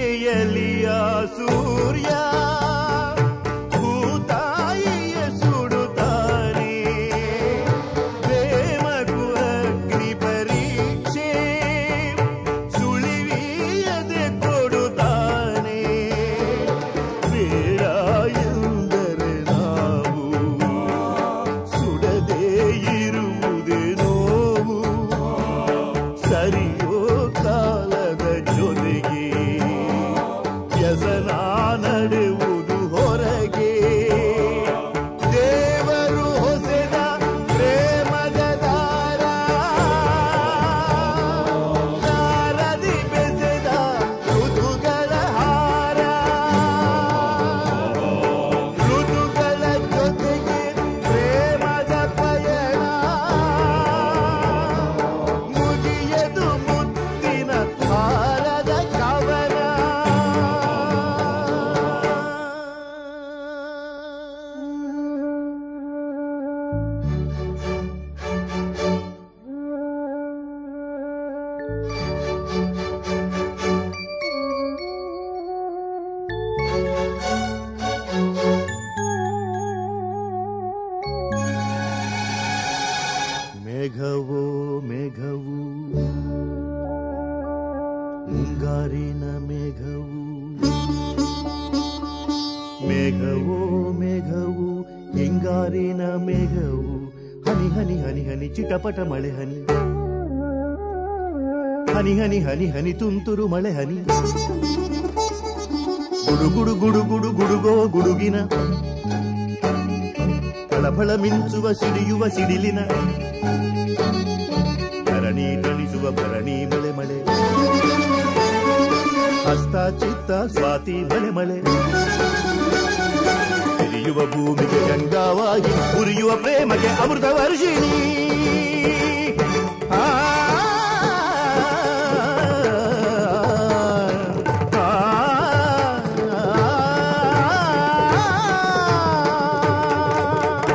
ಬೆಳಿಗ್ಗೆಯಲಿಯ ಸೂರ್ಯ ಭೂತಾಯಿಯ ಸುಡುತ್ತಾನೆ ಪ್ರೇಮಗೂ ಅಗ್ನಿ ಪರೀಕ್ಷೆ ಸುಳಿವಿಯದೆ ಕೊಡುತ್ತಾನೆ ಬೇಡ ಎಂದರೆ ನಾವು ಸುಡದೇ ಇರುವುದೇ ನೋವು ಸರಿಯೋ ಕಾಲದ ಜೊತೆಗೆ ವ್ಯಸನ ನಡೆಯುವುದು ಹೊರಗೆ ದೇವರು ಹೊಸೆದ ಪ್ರೇಮದ ದಾರ ದಾರದಿ ಬೆಸೆದ ಋತುಗಳ ಹಾರ ಋತುಗಳ ಜೊತೆಗೆ ಪ್ರೇಮದ ಪಯಣ ಮುಗಿಯದು ಮುತ್ತಿನ ಹಾರದ ಕವನ ಮೇಘವೋ ಮೇಘವು ಮುಂಗಾರಿನ ಮೇಘವು ಮೇಘವೋ ಮೇಘವು ಹಿಂಗಾರಿನ ಮೇಘವು ಹನಿ ಹನಿ ಹನಿ ಹನಿ ಚಿಟಪಟ ಮಳೆ ಹನಿ ಹನಿ ಹನಿ ಹನಿ ಹನಿ ತುಂತುರು ಮಳೆ ಹನಿ ಗುಡು ಗುಡು ಗುಡು ಗುಡು ಗುಡುಗೋ ಗುಡುಗಿನ ಫಳಫಳ ಮಿಂಚುವ ಸಿಡಿಯುವ ಸಿಡಿಲಿನ ಧರಣಿ ತಣಿಸುವ ಭರಣಿ ಮಳೆ ಮಳೆ ಹಸ್ತ ಚಿತ್ತ ಸ್ವಾತಿ ಮಳೆ ಮಳೆ ತಿರಿಯುವ ಭೂಮಿಗೆ ಗಂಗಾವಾಗಿ ಉರಿಯುವ ಪ್ರೇಮಗೆ ಅಮೃತ ವರ್ಷಿಣಿ ಆ, ಆ, ಆ.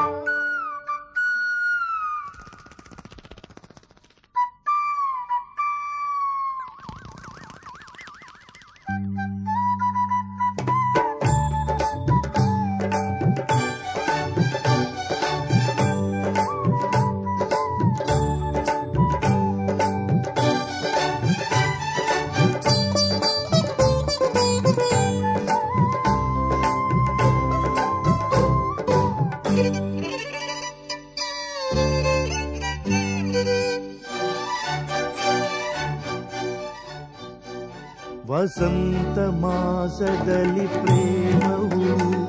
ವಸಂತ ಮಾಸದಲ್ಲಿ ಪ್ರೇಮವು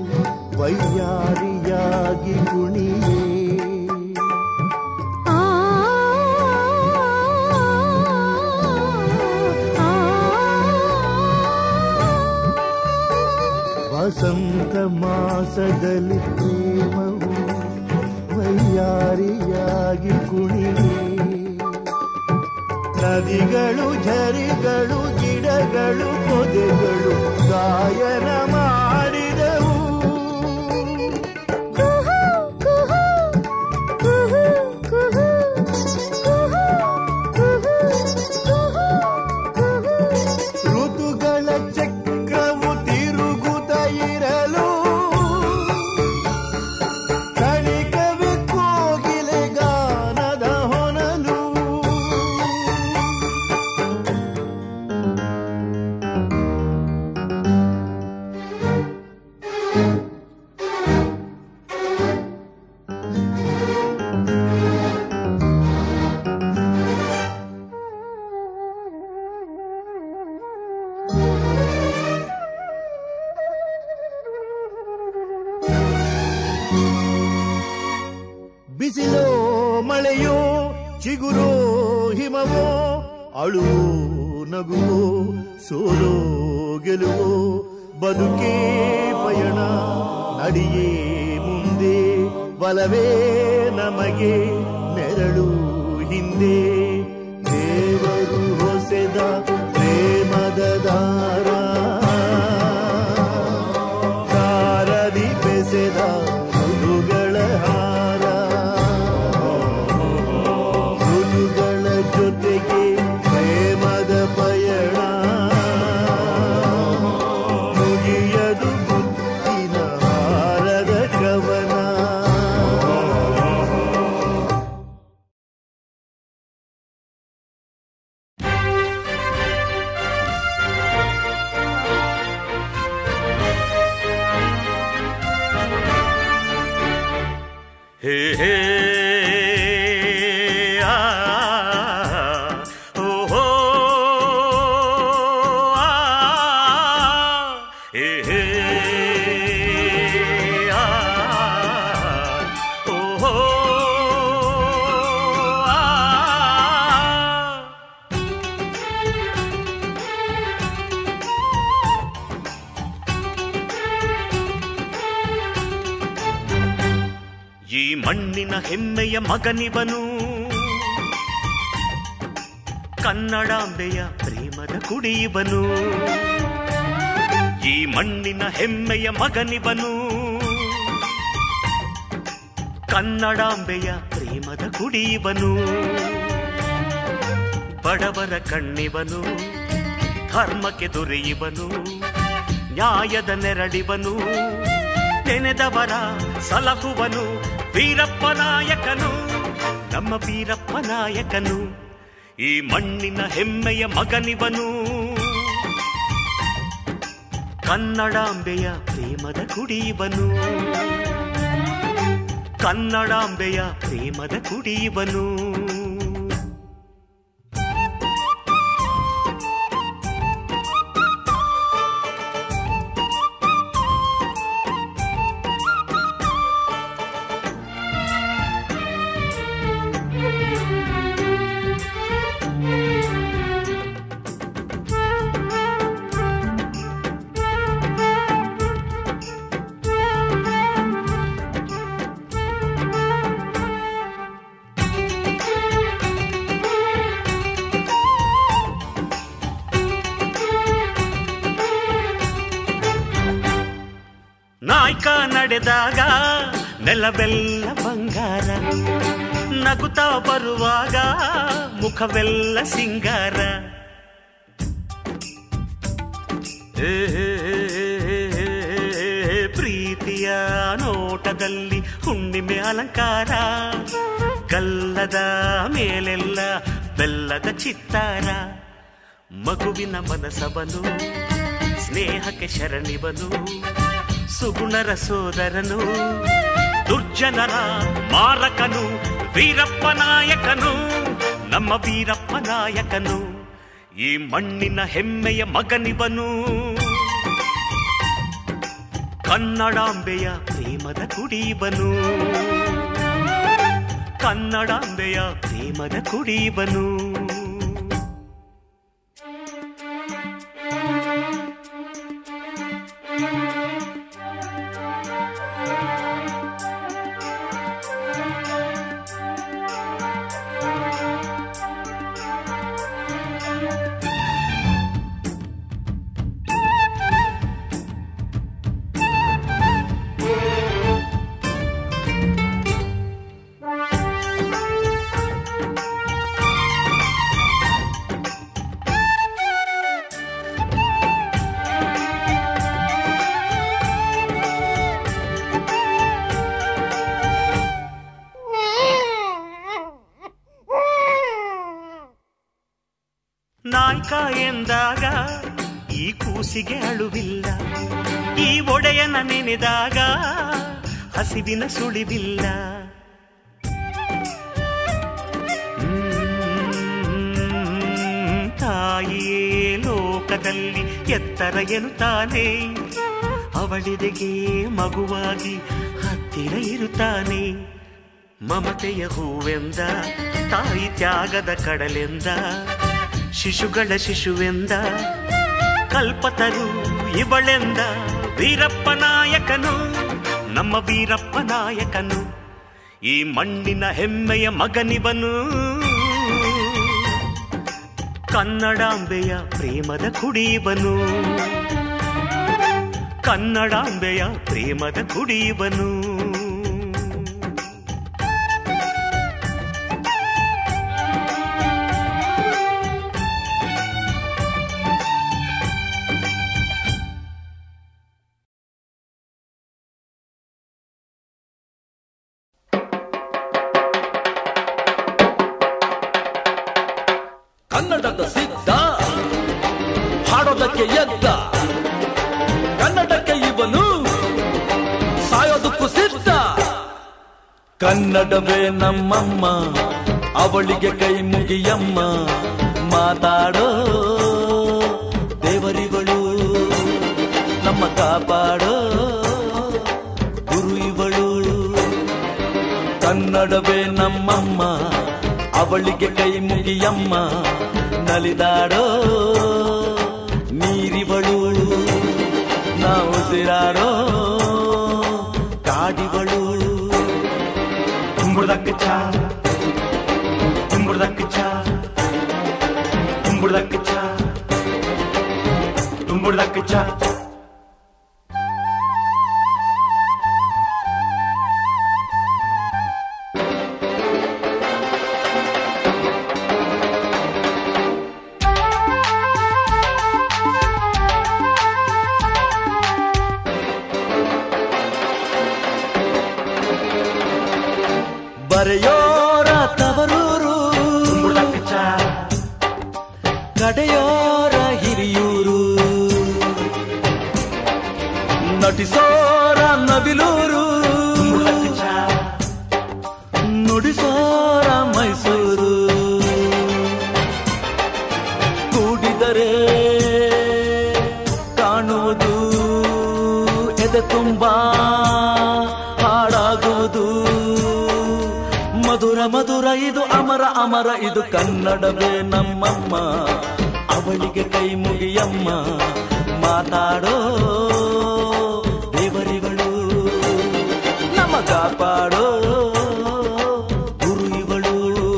ವೈಯಾರಿಯಾಗಿ ಕುಣಿಯೇ ಆ ವಸಂತ ಮಾಸದಲ್ಲಿ ಪ್ರೇಮವು ವೈಯಾರಿಯಾಗಿ ಕುಣಿಯೇ ನದಿಗಳು ಝರಿಗಳು ಗಿಡಗಳು ಪೊದೆಗಳು ಗಾಯನ ಮಾಡಿದವು ಕುಹು ಕುಹು ಕುಹು ಕುಹು ಕುಹು ಕುಹು ಕುಹು ಋತುಗಳ ಚಕ್ರವು ತಿರುಗುತ್ತ ಇರಲು ಕಣಿಕವಿ ಕೋಗಿಲೆ ಗಾನದ ಹೊನಲು ಬಿಸಿಲೋ ಮಳೆಯೋ ಚಿಗುರೋ ಹಿಮವೋ ಅಳುವೋ ನಗುವೋ ಸೋಲೋ ಗೆಲುವೋ ಬದುಕೇ ಪಯಣ ನಡಿಯೇ ಮುಂದೆ ಬಲವೇ ನಮಗೆ ನೆರಳು ಹಿಂದೆ ದೇವರು ಹೊಸೆದ ಪ್ರೇಮದ ದಾರ ದಾರದಿ ಬೆಸೆದ ಮೃದುಗಳ ಹಾರ ಮೃದುಗಳ ಜೊತೆಗೆ ಪ್ರೇಮದ ಪಯಣ ಹೇ ಹೇ ಆ, ಓ ಹೋ, ಆ, ಹೇ ಹೇ ಆ, ಓ ಹೋ, ಆ. ಈ ಮಣ್ಣಿನ ಹೆಮ್ಮೆಯ ಮಗನಿವನು ಕನ್ನಡಾಂಬೆಯ ಪ್ರೇಮದ ಕುಡಿಯುವನು ಈ ಮಣ್ಣಿನ ಹೆಮ್ಮೆಯ ಮಗನಿವನು ಕನ್ನಡಾಂಬೆಯ ಪ್ರೇಮದ ಕುಡಿಯುವನು ಬಡವರ ಕಣ್ಣಿವನು ಧರ್ಮಕ್ಕೆ ದೊರೆಯುವನು ನ್ಯಾಯದ ನೆರಳಿವನು ನೆನೆದವರ ಸಲಹುವನು ವೀರಪ್ಪ ನಾಯಕನು ನಮ್ಮ ವೀರಪ್ಪ ನಾಯಕನು ಈ ಮಣ್ಣಿನ ಹೆಮ್ಮೆಯ ಮಗನಿವನು ಕನ್ನಡಾಂಬೆಯ ಪ್ರೇಮದ ಕುಡಿಯುವನು ಕನ್ನಡಾಂಬೆಯ ಪ್ರೇಮದ ಕುಡಿಯುವನು ನಾಯ್ಕ ನಡೆದಾಗ ನೆಲವೆಲ್ಲ ಬಂಗಾರ ನಗುತ್ತಾ ಬರುವಾಗ ಮುಖವೆಲ್ಲ ಸಿಂಗಾರ ಏ, ಪ್ರೀತಿಯ ನೋಟದಲ್ಲಿ ಹುಣ್ಣಿಮೆ ಅಲಂಕಾರ ಗಲ್ಲದ ಮೇಲೆಲ್ಲ ಬೆಲ್ಲದ ಚಿತ್ತಾರ ಮಗುವಿನ ಮನಸವನು ಸ್ನೇಹಕ್ಕೆ ಶರಣಿವನು ಸುಗುಣರ ಸೋದರನು ದುರ್ಜನರ ಮಾರಕನು ವೀರಪ್ಪ ನಾಯಕನು ನಮ್ಮ ವೀರಪ್ಪ ನಾಯಕನು ಈ ಮಣ್ಣಿನ ಹೆಮ್ಮೆಯ ಮಗನಿವನು ಕನ್ನಡಾಂಬೆಯ ಪ್ರೇಮದ ಕುಡಿಯುವನು ಕನ್ನಡಾಂಬೆಯ ಪ್ರೇಮದ ಕುಡಿಯುವನು ನಾಯ್ಕ ಎಂದಾಗ ಈ ಕೂಸಿಗೆ ಅಳುವಿಲ್ಲ ಈ ಒಡೆಯನ ನೆನೆದಾಗ ಹಸಿವಿನ ಸುಳಿವಿಲ್ಲ ಹ್ಮ್, ತಾಯಿಯೇ ಲೋಕದಲ್ಲಿ ಎತ್ತರ ಎನ್ನುತ್ತಾನೆ ಅವಳಿದೆಗೆ ಮಗುವಾಗಿ ಹತ್ತಿರ ಇರುತ್ತಾನೆ ಮಮತೆಯ ಹೂವೆಂದ ತಾಯಿ ತ್ಯಾಗದ ಕಡಲೆಂದ ಶಿಶುಗಳ ಶಿಶುವೆಂದ ಕಲ್ಪತರು ಇವಳೆಂದ ವೀರಪ್ಪ ನಾಯಕನು ನಮ್ಮ ವೀರಪ್ಪ ನಾಯಕನು ಈ ಮಣ್ಣಿನ ಹೆಮ್ಮೆಯ ಮಗನಿವನು ಕನ್ನಡಾಂಬೆಯ ಪ್ರೇಮದ ಕುಡಿಯುವನು ಕನ್ನಡಾಂಬೆಯ ಪ್ರೇಮದ ಕುಡಿಯುವನು ಕನ್ನಡದ ಸಿದ್ಧ ಹಾಡೋದಕ್ಕೆ ಎದ್ದ ಕನ್ನಡಕ್ಕೆ ಇವನು ಸಾಯೋದಕ್ಕೂ ಸಿದ್ಧ ಕನ್ನಡವೇ ನಮ್ಮಮ್ಮ ಅವಳಿಗೆ ಕೈ ಮುಗಿಯಮ್ಮ ಮಾತಾಡೋ ದೇವರಿಗಳು ನಮ್ಮ ಕಾಪಾಡೋ ಗುರು ಇವಳು ಕನ್ನಡವೇ ನಮ್ಮಮ್ಮ ಅವಳಿಗೆ ಕೈ ಮುಗಿಯಮ್ಮ ನಲಿದಾಡೋ ನೀರಿವಳು ನಾವು ಸಿರಾಡೋ ಕಾಡಿವಳು ತುಂಬುಡದಕ್ಕೆ ಚಾ ತುಂಬುಡದಕ್ಕೆ ಚಾ ತುಂಬುಡದಕ್ಕೆ ಚಾ ತುಂಬುಡದಕ್ಕೆ ಚಾ ಬರೆಯೋರ ತವರೂರು ತುಂಬುಡದಕ್ಕೆ ಚಾ ಕಡೆಯೋರ ಹಿರಿಯೂರು ನಟಿಸೋರ ನವಿಲೂರು ತುಂಬುಡದಕ್ಕೆ ಚಾ ನುಡಿಸೋರ ಮೈಸೂರು ಕೂಡಿದರೆ ಕಾಣುವುದು ಎದೆ ತುಂಬ ಹಾಡಾಗುವುದು ಮಧುರ ಮಧುರ ಇದು ಅಮರ ಅಮರ ಇದು ಕನ್ನಡವೇ ನಮ್ಮಮ್ಮ ಅವಳಿಗೆ ಕೈ ಮುಗಿಯಮ್ಮ ಮಾತಾಡೋ ದೇವರಿಗಳು ನಮ್ಮ ಕಾಪಾಡೋ ಗುರು ಇವಳು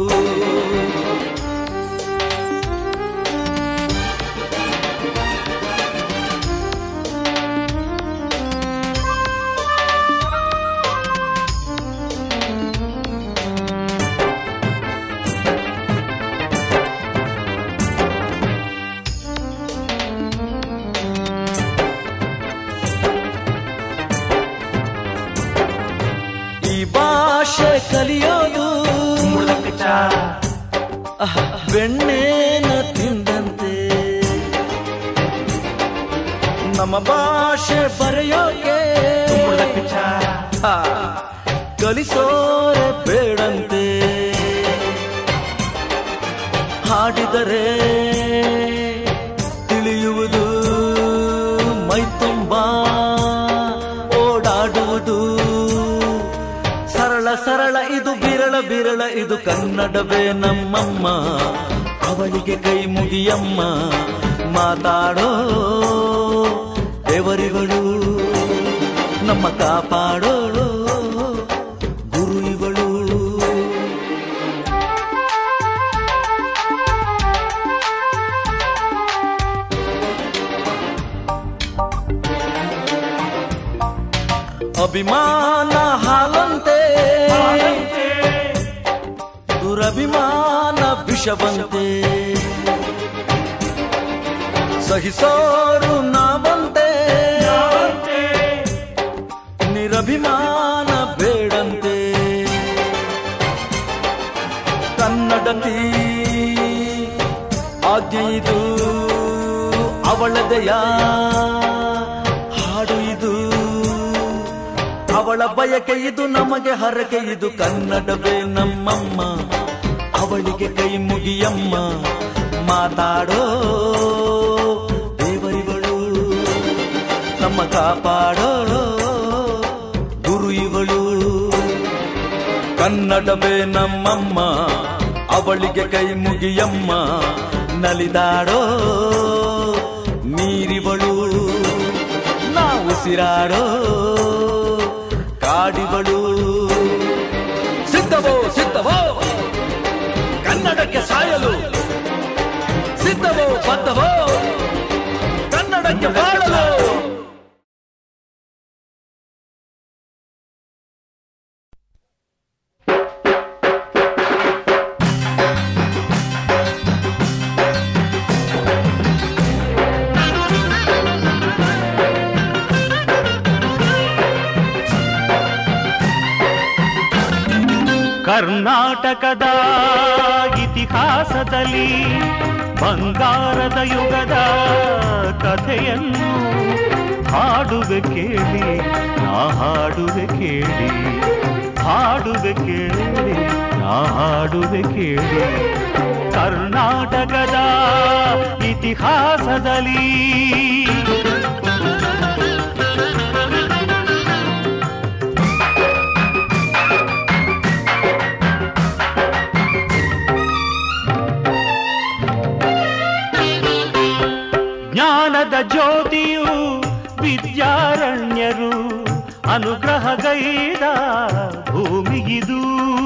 ಈ ಭಾಷೆ ಕಲಿಯೋದು ತುಂಬುಡದಕ್ಕೆ ಚಾ ಅಹ, ಬೆಣ್ಣೆನ ತಿಂದಂತೆ ನಮ್ಮ ಭಾಷೆ ಬರೆಯೋಕೆ ತುಂಬುಡದಕ್ಕೆ ಚಾ ಆ, ಕಲಿಸೋರೆ ಬೇಡಂತೆ ಹಾಡಿದರೆ ತಿಳಿಯುವುದು ಮೈ ತುಂಬ ಓಡಾಡುವುದು ಸರಳ ಸರಳ ಇದು ಬಿರಳ ಬಿರಳ ಇದು ಕನ್ನಡವೇ ನಮ್ಮಮ್ಮ ಅವಳಿಗೆ ಕೈ ಮುಗಿಯಮ್ಮ ಮಾತಾಡೋ ದೇವರಿಗಳು ನಮ್ಮ ಕಾಪಾಡೋ ಗುರು ಇವಳು ಅಭಿಮಾನ ಹಾಲಂತೆ ದುರಭಿಮಾನ ವಿಷವಂತೆ ಸಹಿಸೋರು ನಾವಂತೆ ನಿರಭಿಮಾನ ಬೇಡಂತೆ ಕನ್ನಡತಿ ಆಜ್ಞೆ ಇದು ಅವಳದೆಯ ಹಾಡು ಇದು ಅವಳ ಬಯಕೆ ಇದು ನಮಗೆ ಹರಕೆ ಇದು ಕನ್ನಡವೇ ನಮ್ಮಮ್ಮ ಅವಳಿಗೆ ಕೈ ಮುಗಿಯಮ್ಮ ಮಾತಾಡೋ ದೇವರಿಗಳು ನಮ್ಮ ಕಾಪಾಡೋ ಗುರು ಇವಳು ಕನ್ನಡವೇ ನಮ್ಮಮ್ಮ ಅವಳಿಗೆ ಕೈ ಮುಗಿಯಮ್ಮ ನಲಿದಾಡೋ ನೀರಿವಳು ನಾವು ಉಸಿರಾಡೋ ಕಾಡಿವಳು ಸಿದ್ಧವೋ ಸಿದ್ಧವೋ ಕನ್ನಡಕ್ಕೆ ಸಾಯಲು ಸಿದ್ಧವೋ ಬದ್ಧವೋ ಕನ್ನಡಕ್ಕೆ ಬಾಳಲು ಕರ್ನಾಟಕದ ಇತಿಹಾಸದಲ್ಲಿ ಬಂಗಾರದ ಯುಗದ ಕಥೆಯನ್ನು ಹಾಡುವೆ ಕೇಳಿ ನಾ ಹಾಡುವೆ ಕೇಳಿ ಹಾಡುವೆ ಕೇಳಿ ನಾ ಹಾಡುವೆ ಕೇಳಿ ಕರ್ನಾಟಕದ ಇತಿಹಾಸದಲ್ಲಿ ಜ್ಞಾನದ ಜ್ಯೋತಿಯು ವಿದ್ಯಾರಣ್ಯರು ಅನುಗ್ರಹಗೈದ ಭೂಮಿಗಿದು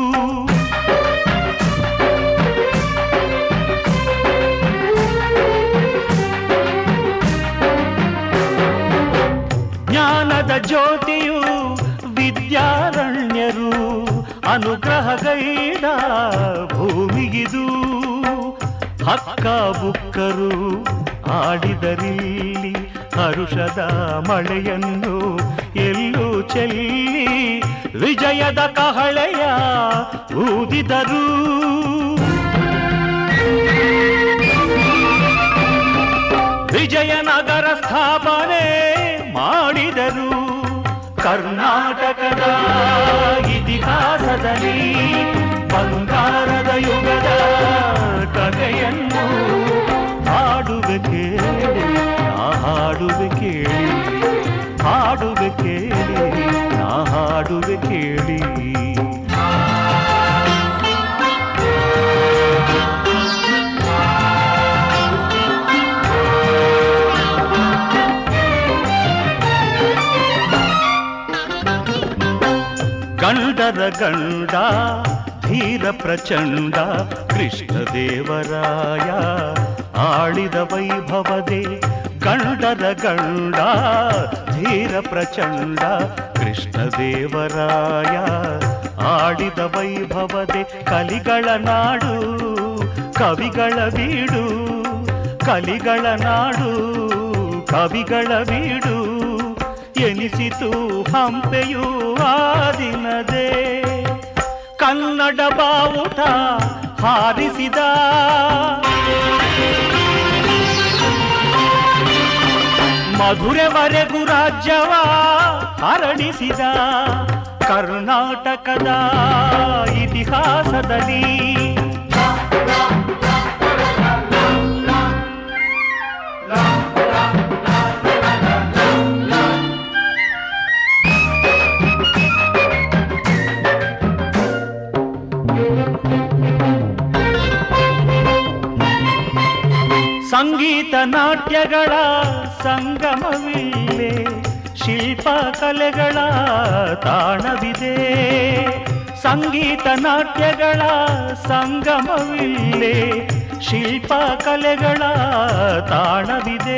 ಜ್ಞಾನದ ಜ್ಯೋತಿಯು ವಿದ್ಯಾರಣ್ಯರು ಅನುಗ್ರಹಗೈದ ಭೂಮಿಗಿದು ಹಕ್ಕ ಬುಕ್ಕರು ಆಡಿದರಿಲ್ಲಿ ಹರುಷದ ಮಳೆಯನ್ನು ಎಲ್ಲೂ ಚೆಲ್ಲಿ ವಿಜಯದ ಕಹಳೆಯ ಊದಿದರು ವಿಜಯನಗರ ಸ್ಥಾಪನೆ ಮಾಡಿದರು ಕರ್ನಾಟಕದ ಇತಿಹಾಸದಲ್ಲಿ ಬಂಗಾರದ ಯುಗದ ಕಥೆಯನ್ನು ಹಾಡುವೆ ಕೇಳಿ ನಾ ಹಾಡುವೆ ಕೇಳಿ ಹಾಡುವೆ ಕೇಳಿ ನಾ ಹಾಡುವೆ ಕೇಳಿ ಗಂಡರ ಗಂಡ ಧೀರ ಪ್ರಚಂಡ ಕೃಷ್ಣದೇವರಾಯ ಆಳಿದ ವೈಭವದೆ ಗಂಡರ ಗಂಡ ಧೀರ ಪ್ರಚಂಡ ಕೃಷ್ಣದೇವರಾಯ ಆಡಿದ ವೈಭವದೆ ಕಲಿಗಳ ನಾಡು ಕವಿಗಳ ಬೀಡು ಕಲಿಗಳ ನಾಡು ಕವಿಗಳ ಬೀಡು ಎನಿಸಿತು ಹಂಪೆಯು ಆ ದಿನದೇ ಕನ್ನಡ ಬಾವುಟ ಹಾರಿಸಿದ ಮಧುರೆವರೆಗೂ ರಾಜ್ಯವ ಹರಡಿಸಿದ ಕರ್ನಾಟಕದ ಇತಿಹಾಸದಲ್ಲಿ ಸಂಗೀತ ನಾಟ್ಯಗಳ ಸಂಗಮವಿಲ್ಲೇ ಶಿಲ್ಪ ಕಲೆಗಳ ತಾಣವಿದೆ ಸಂಗೀತ ನಾಟ್ಯಗಳ ಸಂಗಮವಿಲ್ಲೇ ಶಿಲ್ಪ ಕಲೆಗಳ ತಾಣವಿದೆ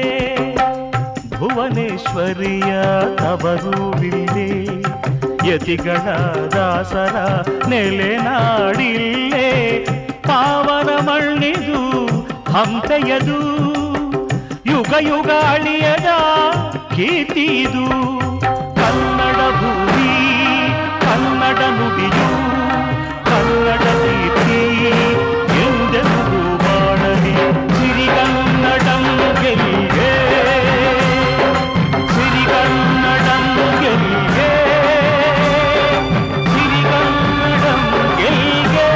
ಭುವನೇಶ್ವರಿಯ ತವರುವಿಲ್ಲೇ ಯತಿಗಳ ದಾಸರ ನೆಲೆನಾಡಿಲ್ಲೇ ಪಾವನ ಮಣ್ಣಿದು ಹಂಪೆಯದು ಯುಗ ಯುಗ ಅಳಿಯದ ಕೀರ್ತಿದು ಕನ್ನಡ ಭೂಮಿ ಕನ್ನಡ ನುಡಿಯು ಕನ್ನಡ ಕೀರ್ತಿ ಎಂದೆಂದು ಮಾಡಲಿ ಸಿರಿಗನ್ನಡಂ ಗೆಲ್ಲಿಗೆ ಸಿರಿಗನ್ನಡಂ ಗೆಲ್ಲಿಗೆ ಸಿರಿಗನ್ನಡಂ ಗೆಲ್ಲಿಗೆ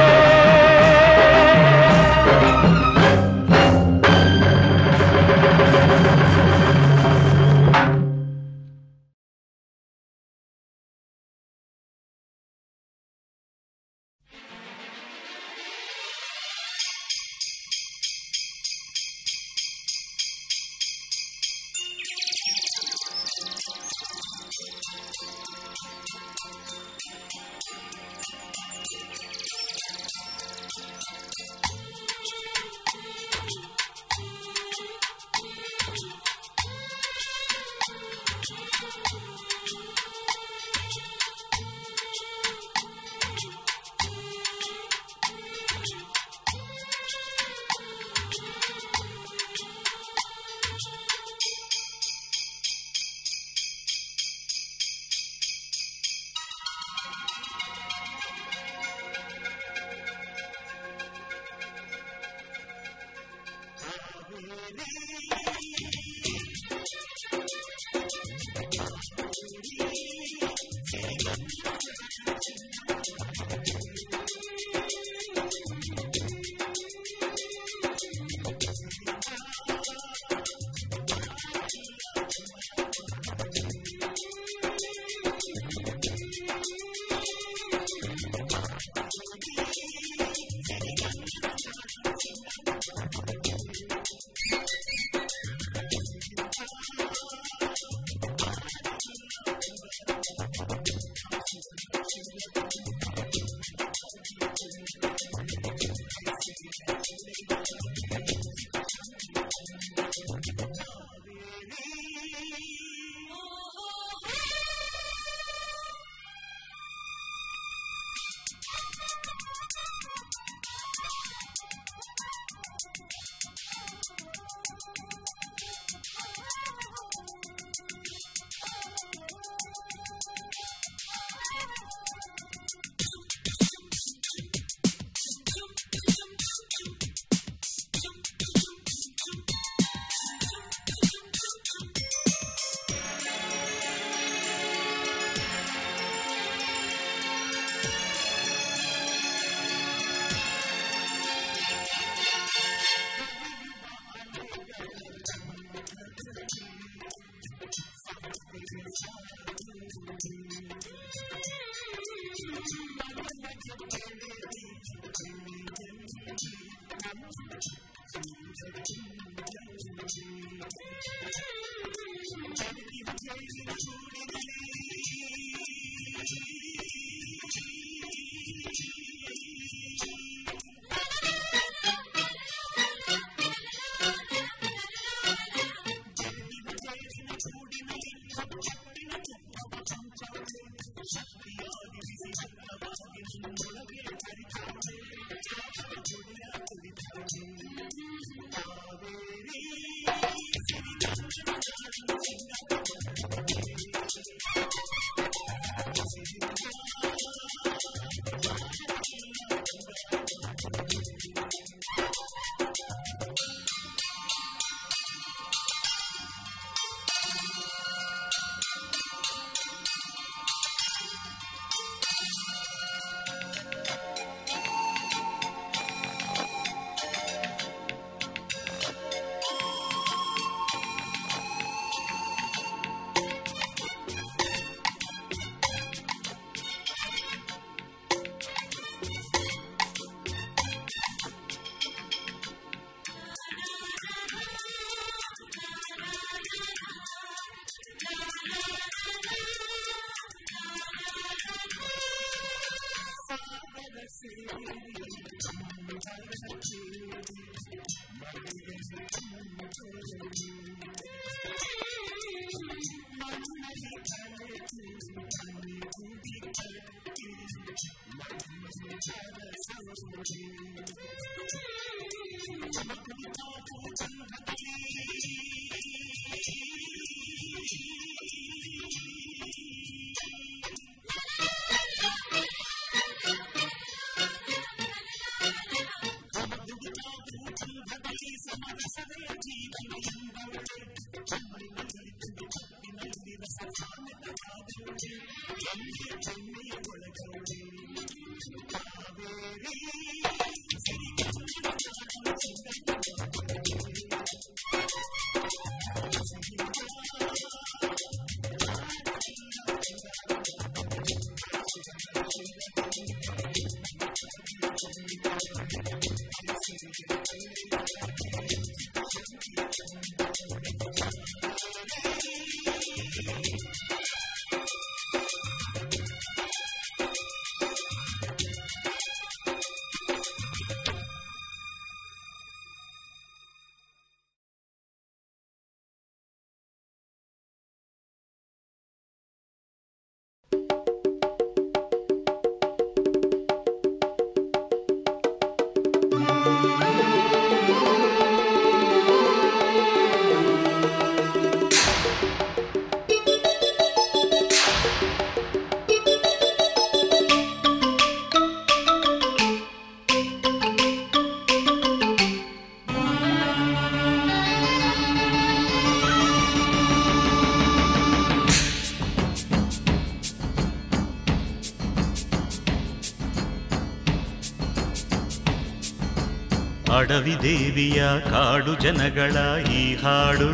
ಅಡವಿ ದೇವಿಯ ಕಾಡು ಜನಗಳ ಈ ಹಾಡು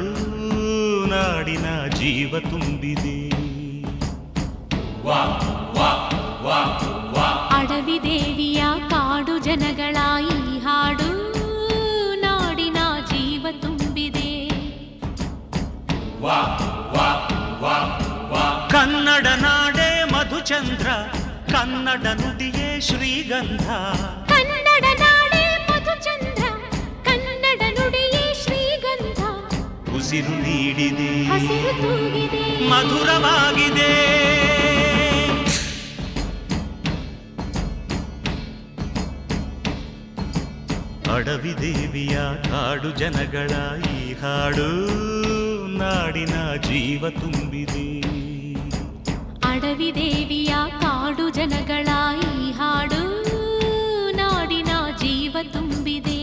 ನಾಡಿನ ಜೀವ ತುಂಬಿದೆ ಅಡವಿ ದೇವಿಯ ಕಾಡು ಜನಗಳ ಈ ಹಾಡು ನಾಡಿನ ಜೀವ ತುಂಬಿದೆ ಕನ್ನಡ ನಾಡೆ ಮಧುಚಂದ್ರ ಕನ್ನಡ ನುಡಿಯೇ ಶ್ರೀಗಂಧ ಕನ್ನಡ ನಾಡೆ ಮಧುಚಂದ್ರ ಕನ್ನಡ ನುಡಿಯೇ ಶ್ರೀಗಂಧ ಉಸಿರು ನೀಡಿದೆ ಹಸಿರು ತೂಗಿದೆ ಮಧುರವಾಗಿದೆ ಅಡವಿ ದೇವಿಯ ಕಾಡು ಜನಗಳ ಈ ಹಾಡು ನಾಡಿನ ಜೀವ ತುಂಬಿದೆ ಅಡವಿ ದೇವಿಯ ಕಾಡು ಜನಗಳ ಈ ಹಾಡು ನಾಡಿನ ಜೀವ ತುಂಬಿದೆ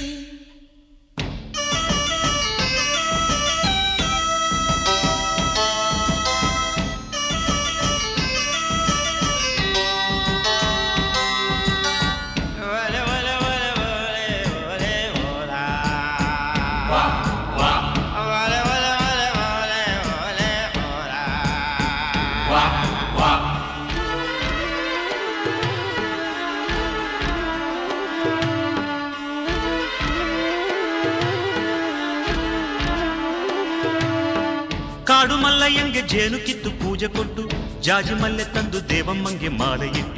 ಕಾಡು ಮಲ್ಲಯ್ಯಂಗೆ ಜೇನು ಕಿತ್ತು ಪೂಜೆ ಕೊಟ್ಟು ಜಾಜಿ ಮಲ್ಲೆ ತಂದು ದೇವಮ್ಮಂಗೆ ಮಾಲೆ ಇಟ್ಟು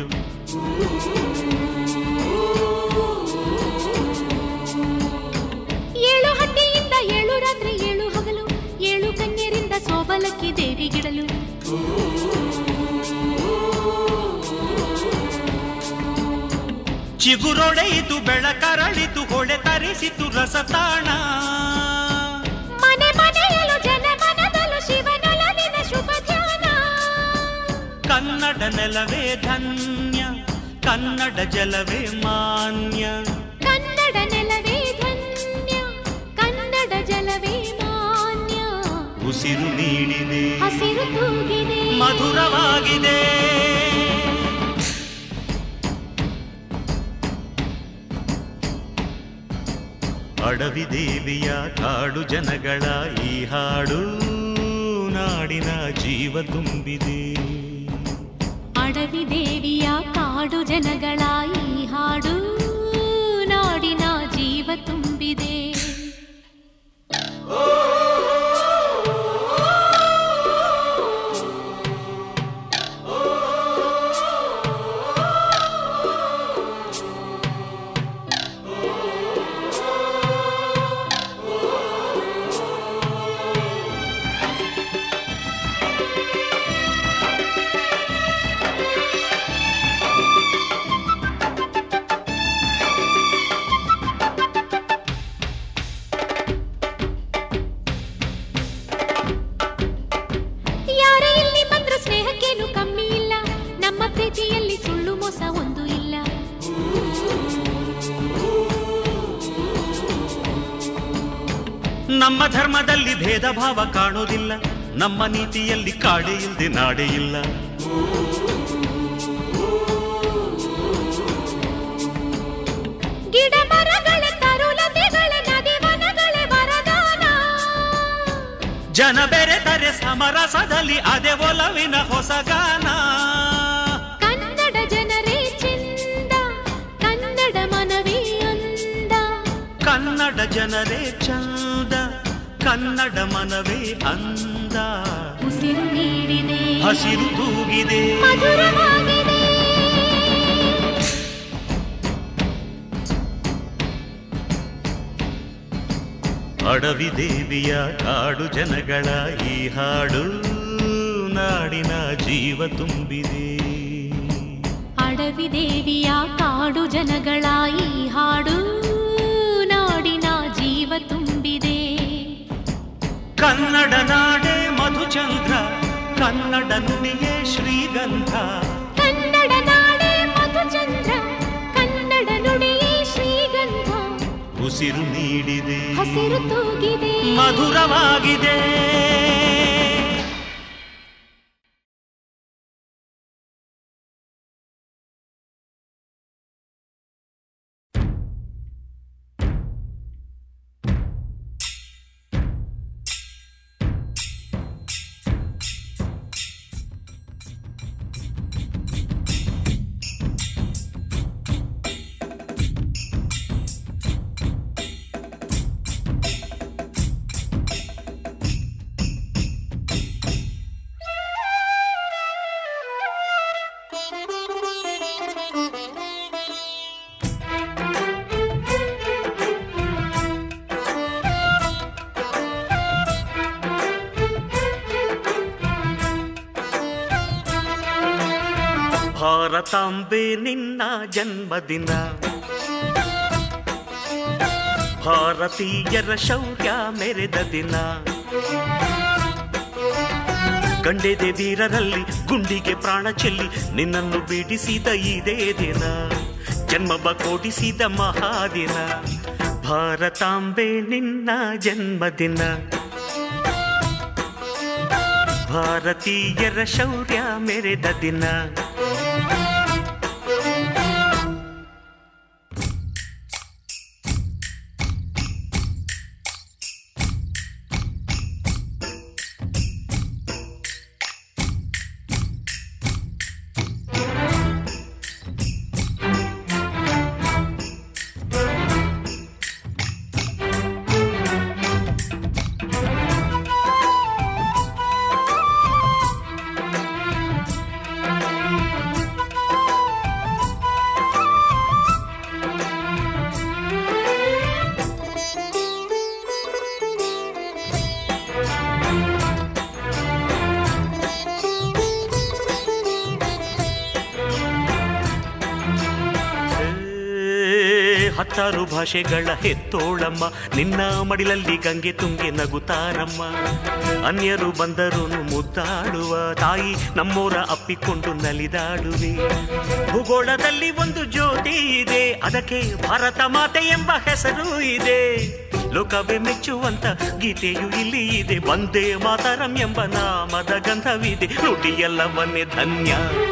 ಏಳು ಹಟ್ಟಿಯಿಂದ ಏಳು ರಾತ್ರಿ ಏಳು ಹಗಲು ಏಳು ಕನ್ಯರಿಂದ ಸೋಬಲಕ್ಕಿ ದೇವಿ ಗಿಡ ಚಿಗುರೊಡೆಯಿತು ಬೆಳಕರಳಿತು ಹೊಳೆ ತರಿಸಿತು ರಸತಾಣ ಮನೆ ಮನೆಯಲು ಜನ ಮನದಲು ಶಿವನೊಲವಿನ ಶುಭ ಧ್ಯಾನ ಕನ್ನಡ ನೆಲವೇ ಧನ್ಯ ಕನ್ನಡ ಜಲವೇ ಮಾನ್ಯ ಕನ್ನಡ ನೆಲವೇ ಧನ್ಯ ಕನ್ನಡ ಜಲವೇ ಮಾನ್ಯ ಉಸಿರು ನೀಡಿದೆ ಹಸಿರು ತೂಗಿದೆ ಮಧುರವಾಗಿದೆ ಅಡವಿ ದೇವಿಯ ಕಾಡು ಜನಗಳ ಈ ಹಾಡು ನಾಡಿನ ಜೀವ ತುಂಬಿದೆ ಅಡವಿ ದೇವಿಯ ಕಾಡು ಜನಗಳ ಈ ಹಾಡು ನಾಡಿನ ಜೀವ ತುಂಬಿದೆ ಯಾರೇ ಇಲ್ಲಿ ಬಂದ್ರು ಸ್ನೇಹಕ್ಕೇನು ಕಮ್ಮಿ ಇಲ್ಲ ನಮ್ಮ ಪ್ರೀತಿಯಲ್ಲಿ ಸುಳ್ಳು ಮೋಸ ಒಂದು ಇಲ್ಲ ನಮ್ಮ ಧರ್ಮದಲ್ಲಿ ಭೇದ ಭಾವ ಕಾಣೋದಿಲ್ಲ ನಮ್ಮ ನೀತಿಯಲ್ಲಿ ಕಾಡೆ ಇಲ್ದೆ ನಾಡೆ ಇಲ್ಲ ಗಿಡ ಮರಗಳ ತರುಲತೆಗಳ ನದಿ ವನಗಳ ವರದಾನ ಜನ ಬೆರೆತರೆ ಸಮರಸದಲ್ಲಿ ಅದೇ ಒಲವಿನ ಹೊಸಗಾನ ಕನ್ನಡ ಜನರೇ ಚೆಂದ ಕನ್ನಡ ಮನವೇ ಅಂದ ಕನ್ನಡ ಜನರೇ ಚಂದ ಕನ್ನಡ ಮನವೇ ಅಂದ ಉಸಿರು ನೀಡಿದೆ ಹಸಿರು ತೂಗಿದೆ ಮಧುರವಾಗಿದೆ ಅಡವಿ ದೇವಿಯ ಕಾಡು ಜನಗಳ ಈ ಹಾಡು ನಾಡಿನ ಜೀವ ತುಂಬಿದೆ ಅಡವಿ ದೇವಿಯ ಕಾಡು ಜನಗಳ ಈ ಹಾಡು ನಾಡಿನ ಜೀವ ತುಂಬಿದೆ ಕನ್ನಡ ನಾಡೆ ಮಧುಚಂದ್ರ ಕನ್ನಡ ನುಡಿಯೇ ಶ್ರೀಗಂಧ ಕನ್ನಡ ನಾಡೆ ಮಧುಚಂದ್ರ ಕನ್ನಡ ನುಡಿಯೇ ಶ್ರೀಗಂಧ ಉಸಿರು ನೀಡಿದೆ ಹಸಿರು ತೂಗಿದೆ ಮಧುರವಾಗಿದೆ ಭಾರತಾಂಬೆ ನಿನ್ನ ಜನ್ಮದಿನ ಭಾರತೀಯರ ಶೌರ್ಯ ಮೆರೆದ ದಿನ ಗಂಡೆದೆ ವೀರರಲ್ಲಿ ಗುಂಡಿಗೆ ಪ್ರಾಣ ಚೆಲ್ಲಿ ನಿನ್ನನ್ನು ಬಿಡಿಸಿದ ಇದೇ ದಿನ ಜನ್ಮವ ಕೊಡಿಸಿದ ಮಹಾದಿನ ಭಾರತಾಂಬೆ ನಿನ್ನ ಜನ್ಮದಿನ ಭಾರತೀಯರ ಶೌರ್ಯ ಮೆರೆದ ದಿನ ಹತ್ತಾರು ಭಾಷೆಗಳ ಹೆತ್ತೋಳಮ್ಮ ನಿನ್ನ ಮಡಿಲಲ್ಲಿ ಗಂಗೆ ತುಂಗೆ ನಗುತ್ತಾರಮ್ಮ ಅನ್ಯರು ಬಂದರು ಮುದ್ದಾಡುವ ತಾಯಿ ನಮ್ಮೋರ ಅಪ್ಪಿಕೊಂಡು ನಲಿದಾಡುವೆ ಭೂಗೋಳದಲ್ಲಿ ಒಂದು ಜ್ಯೋತಿ ಇದೆ ಅದಕ್ಕೆ ಭಾರತ ಮಾತೆ ಎಂಬ ಹೆಸರು ಇದೆ ಲೋಕವೇ ಮೆಚ್ಚುವಂತ ಗೀತೆಯು ಇಲ್ಲಿ ಇದೆ ಒಂದೇ ಮಾತರಂ ಎಂಬ ನಾಮದ ಗಂಧವಿದೆ ನುಡಿಯೆಲ್ಲವನ್ನೇ ಧನ್ಯ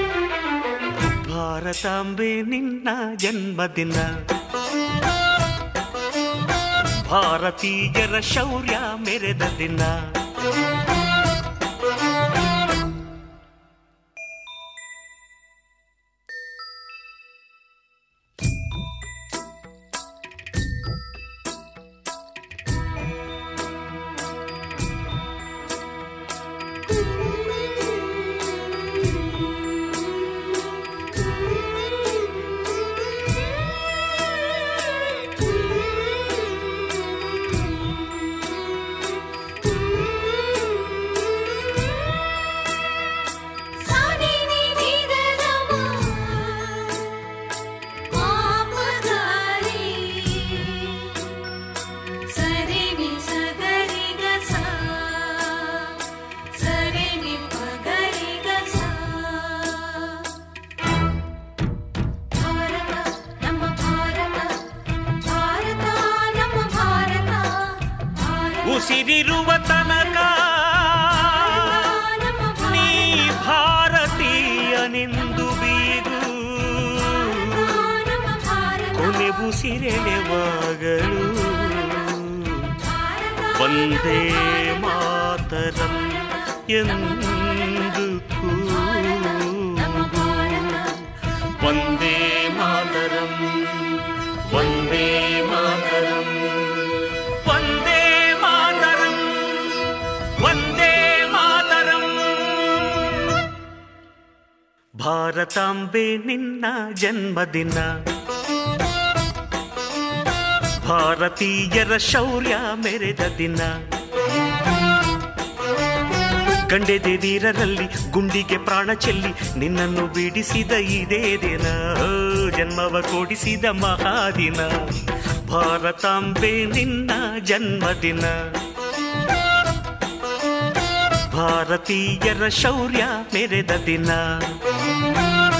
ಭಾರತಾಂಬೆ ನಿನ್ನ ಜನ್ಮದಿನ ಭಾರತೀಯರ ಶೌರ್ಯ ಮೆರೆದ ದಿನ ಉಸಿರಿರುವ ತನಕ ನೀ ಭಾರತೀಯನೆಂದು ಬೀಗು ಕೊನೆ ಉಸಿರೆಳೆವಾಗಲು ಒಂದೇ ಮಾತರಂ ಎಂದು ಕೂಗು ಒಂದೇ ಮಾತರಂ ಒಂದೇ ಮಾತರಂ ಒಂದೇ ಮಾತರಂ ಒಂದೇ ಮಾತರಂ ಭಾರತಾಂಬೆ ನಿನ್ನ ಜನ್ಮದಿನ ಭಾರತೀಯರ ಶೌರ್ಯ ಮೆರೆದ ದಿನ ಗಂಡೆದೆ ವೀರರಲ್ಲಿ ಗುಂಡಿಗೆ ಪ್ರಾಣ ಚೆಲ್ಲಿ ನಿನ್ನನ್ನು ಬಿಡಿಸಿದ ಇದೇ ದಿನ ಓ, ಜನ್ಮವ ಕೊಡಿಸಿದ ಮಹಾದಿನ ಭಾರತಾಂಬೆ ನಿನ್ನ ಜನ್ಮದಿನ ಭಾರತೀಯರ ಶೌರ್ಯ ಮೆರೆದ ದಿನ